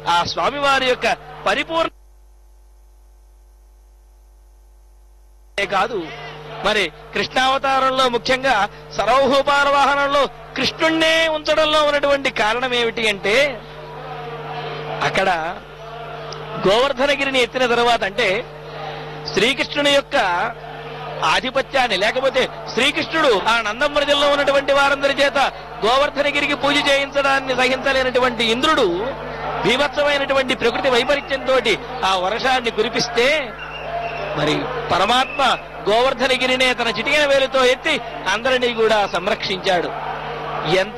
ఆ స్వామివారి యొక్క పరిపూర్ణ కాదు మరి కృష్ణావతారంలో ముఖ్యంగా సర్వభూపాల వాహనంలో కృష్ణుణ్ణే ఉంచడంలో ఉన్నటువంటి కారణం ఏమిటి అంటే అక్కడ గోవర్ధనగిరిని ఎత్తిన తర్వాత అంటే శ్రీకృష్ణుని యొక్క ఆధిపత్యాన్ని లేకపోతే శ్రీకృష్ణుడు ఆ నందమృజంలో ఉన్నటువంటి వారందరి చేత గోవర్ధనగిరికి పూజ చేయించడాన్ని సహించలేనటువంటి ఇంద్రుడు భీభత్సమైనటువంటి ప్రకృతి వైపరీత్యంతో ఆ వర్షాన్ని కురిపిస్తే మరి పరమాత్మ గోవర్ధనగిరినే తన చిటికిన వేలుతో ఎత్తి అందరినీ కూడా సంరక్షించాడు ఎంత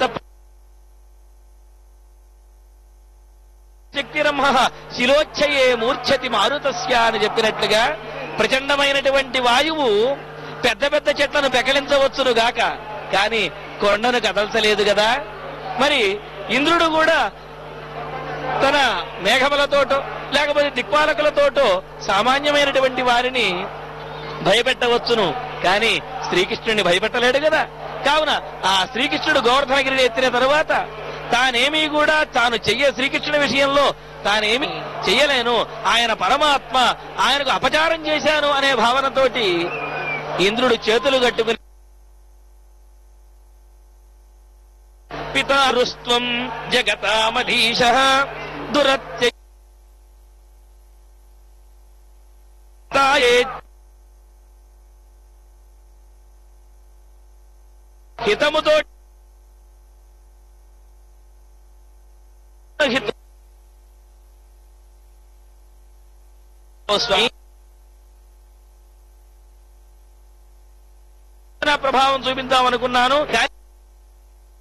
శక్తిరమ్మ శిలోచ్ఛయే మూర్ఛతి మారుతస్య అని చెప్పినట్లుగా ప్రచండమైనటువంటి వాయువు పెద్ద పెద్ద చెట్లను పెకలించవచ్చును గాక కానీ కొండను కదల్చలేదు కదా మరి ఇంద్రుడు కూడా తన మేఘములతోటో లేకపోతే దిక్పాలకులతోటో సామాన్యమైనటువంటి వారిని భయపెట్టవచ్చును కానీ శ్రీకృష్ణుని భయపెట్టలేడు కదా కావున ఆ శ్రీకృష్ణుడు గోవర్ధనగిరిని ఎత్తిన తరువాత తానేమీ కూడా తాను చెయ్య శ్రీకృష్ణుని విషయంలో తానేమి చెయ్యలేను ఆయన పరమాత్మ ఆయనకు అపచారం చేశాను అనే భావనతోటి ఇంద్రుడు చేతులు కట్టుకుని పితారుస్త్వం జగతామధీశ దురత్య హితముతో హిత ఓ స్వామి ప్రభావం చూపిద్దాం అనుకున్నాను కానీ